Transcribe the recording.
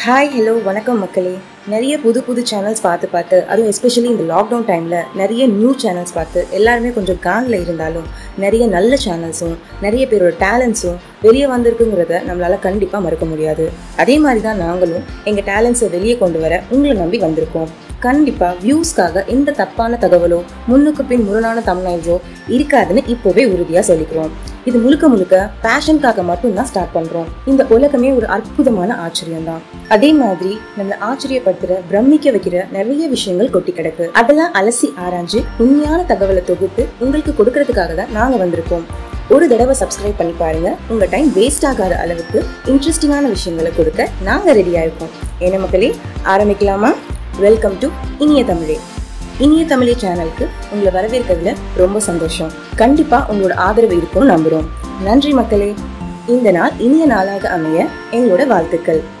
hi hello வணக்கம் மக்களே நிறைய புது புது சேனல்ஸ் பார்த்து பார்த்து அதுவும் எஸ்பெஷலி இந்த லாக்டவுன் டைமில் நிறைய நியூ சேனல்ஸ் பார்த்து எல்லாருமே கொஞ்சம் காண்டில் இருந்தாலும் நிறைய நல்ல சேனல்ஸும் நிறைய பேரோட டேலண்ட்ஸும் வெளியே வந்திருக்குங்கிறத நம்மளால் கண்டிப்பாக மறுக்க முடியாது அதே மாதிரி தான் நாங்களும் எங்கள் டேலண்ட்ஸை வெளியே கொண்டு வர உங்களை நம்பி வந்திருக்கோம் கண்டிப்பாக வியூஸ்க்காக எந்த தப்பான தகவலோ முன்னுக்கு பின் முரணான தமிழ்நாயோ இருக்காதுன்னு இப்போவே உறுதியாக சொல்லிக்கிறோம் இது முழுக்க முழுக்க பேஷனுக்காக மட்டும்தான் ஸ்டார்ட் பண்றோம் இந்த உலகமே ஒரு அற்புதமான ஆச்சரியம் தான் அதே மாதிரி நம்மளை ஆச்சரியப்படுத்துற பிரமிக்க வைக்கிற நிறைய விஷயங்கள் கொட்டி கிடக்கு அதெல்லாம் அலசி ஆராய்ஞ்சு உண்மையான தகவலை தொகுத்து உங்களுக்கு கொடுக்கறதுக்காக தான் நாங்க வந்திருக்கோம் ஒரு தடவை சப்ஸ்கிரைப் பண்ணி பாருங்க உங்க டைம் வேஸ்ட் ஆகாத அளவுக்கு இன்ட்ரெஸ்டிங்கான விஷயங்களை கொடுக்க நாங்க ரெடியா இருக்கோம் என்ன மக்களே ஆரம்பிக்கலாமா வெல்கம் டு இனிய தமிழே இனிய தமிழே சேனலுக்கு உங்களை வரவேற்கிறதுல ரொம்ப சந்தோஷம் கண்டிப்பா உங்களோட ஆதரவு இருக்கும்னு நம்புறோம் நன்றி மக்களே இந்த நாள் இனிய நாளாக அமைய எங்களோட வாழ்த்துக்கள்